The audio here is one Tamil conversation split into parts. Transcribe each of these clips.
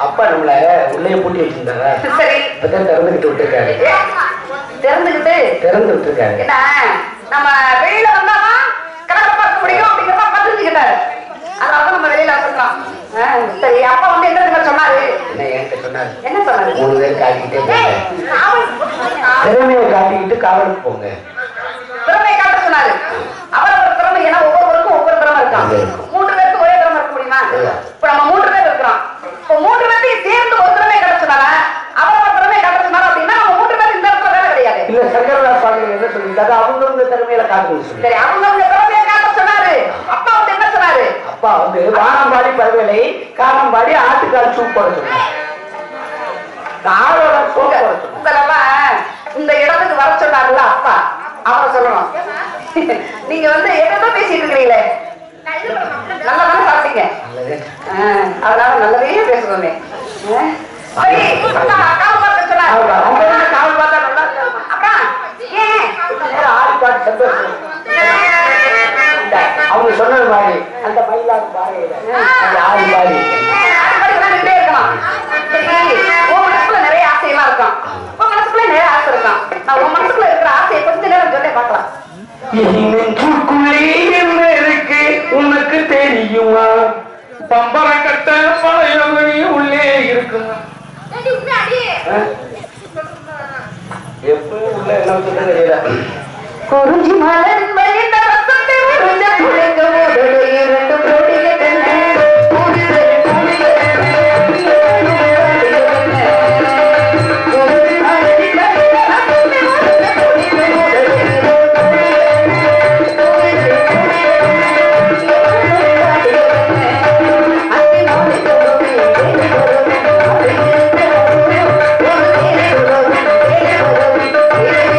அப்பா நம்மள உள்ளே பூட்டி வச்சிருந்தாரா சரி இப்பதான் திறந்துகிட்டு விட்டுருக்காரு ஏ, திறந்துக்கிட்டு திறந்து விட்டுருக்காரு என்ன நம்ம வெளியில வந்தாதான் கலகலப்பா இருக்க முடியும் அப்படிங்கிறத பதிஞ்சுக்கிட்டாரு அதனால நம்ம வெளியில வந்துருக்கோம் ஆ, சரி அப்பா வந்து என்ன தெரியுமா சொன்னாரு என்ன என்கிட்ட சொன்னாரு என்ன சொன்னாரு மூணு பேர் காட்டிக்கிட்டே ஏய், போங்க காவல் திறமையை காட்டிக்கிட்டு காவலுக்கு போங்க திறமையை காட்ட சொன்னாரு அவர் ஒரு திறமை ஏன்னா ஒவ்வொருவருக்கும் ஒவ்வொரு திறமை இருக்கான் அது இருக்கும். மூன்று பேருக்கு ஒரே திறமை இருக்க முடியுமா இல்ல. இப்ப நம்ம மூன்று பேர் இருக்கிறோம் இப்போ மூன்று பேர்த்தையும் சேர்ந்து ஒரு திறமையை காட்ட சொன்னாரா அவர் ஒரு திறமையை காட்ட சொன்னாரா அப்படின்னா நம்ம மூன்று பேர் இந்த இடத்துல வேலை கிடையாது இல்ல சங்கரதாஸ் சுவாமி என்ன சொல்லிட்டாரு அவங்கவுங்க திறமையில காட்டுங்க சொல்லி சரி அவங்க அவங்க திறமையை காட்ட சொன்னாரு அப்பா வந்து என்ன சொன்னாரு அப்பா வந்து வானம்பாடி பருவலை காரம்பாடி ஆட்டுக்கால் சூப் போட சொன்னார் ஆளோட சூப் போட சொன்னார் உங்களெல்லாம் இந்த இடத்துக்கு வர சொன்னார்ல அப்பா அவரை சொல்லணும் நீங்க வந்து எதோ பேசிட்டு இருக்கிறீங்களே நல்லா தானே சாப்பிட்டீங்க நல்லது. ஆ, அதனால நல்லதே பேசுவோமே ஆ? சரி அப்பா, காவல் பார்க்க சொன்னார். ஆமா, அவங்க வந்து காவல் பார்த்தா நல்லா இருக்கும். அப்பா, ஏன்? நேரம் ஆடி பாட்டு சந்தோஷம் இந்த அவங்க சொன்னது மாதிரி அந்த மயிலாடு பாறையில அந்த ஆடி பாடி அடுப்படி விளையாண்டுட்டே இருக்கலாம். சரி, உன் மனசுக்குள்ள நிறைய ஆசையெல்லாம் இருக்கும். உன் மனசுக்குள்ள நிறைய ஆசை இருக்கும். நான் உன் மனசுக்குள்ள இருக்கிற ஆசையை கொஞ்ச நேரம் சொல்ல பார்க்கலாம். நெஞ்சுக்குள்ளே என்ன இருக்கு உனக்கு தெரியுமா பம்பர கட்ட பழையவனி உள்ளே இருக்குமா ஆ? எப்பவும் உள்ள என்ன சொல்றது தெரியல குறிஞ்சி மலர் மலிந்த ரசத்தை உறிஞ்ச புழைக்க முதலை இரண்டு கொடிய கண்ணே. கூடுதல் கூடுதல் குறிஞ்சி மலர் மலிந்த ரசத்தை உறிஞ்ச புழைக்க முதலை இரண்டு கொடிய கண்ணே. அத்தி மொழி தொடுவே தேடி வரும் அதை இருக்க வரும் ஒரு தேடி வரும் தேடி வரும் தேடி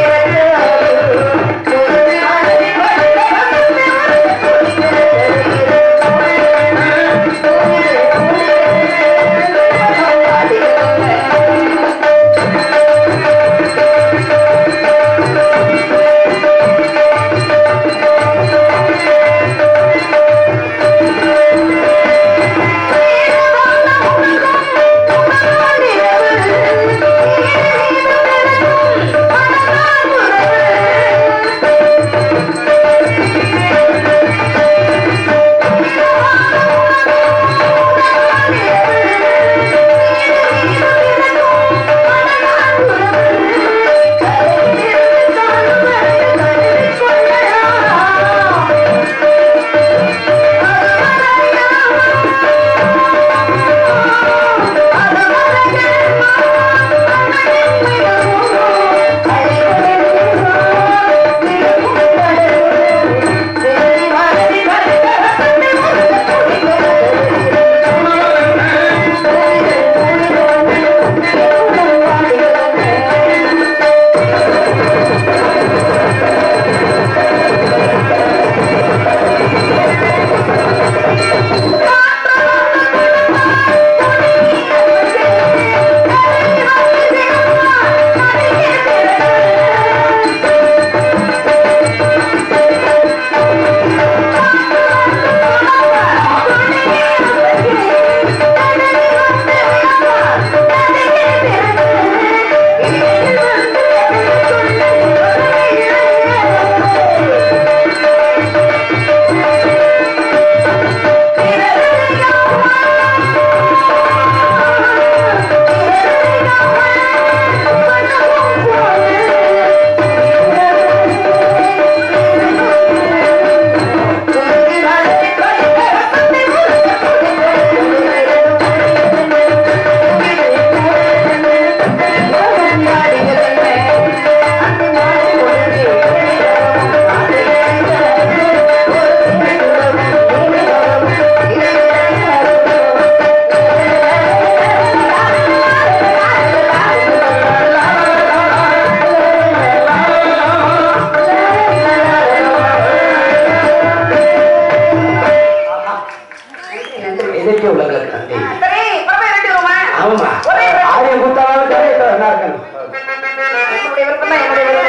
எதிர்க்க உள்ளவங்களுக்கு நன்றி சரி புறமே வேண்டிடுவோமா ஆமா ஒரே ஆரியம் குத்தாலும் என்ன இருக்கணும் என்னுடைய விருப்பம் தான் என்னுடைய விருப்பம்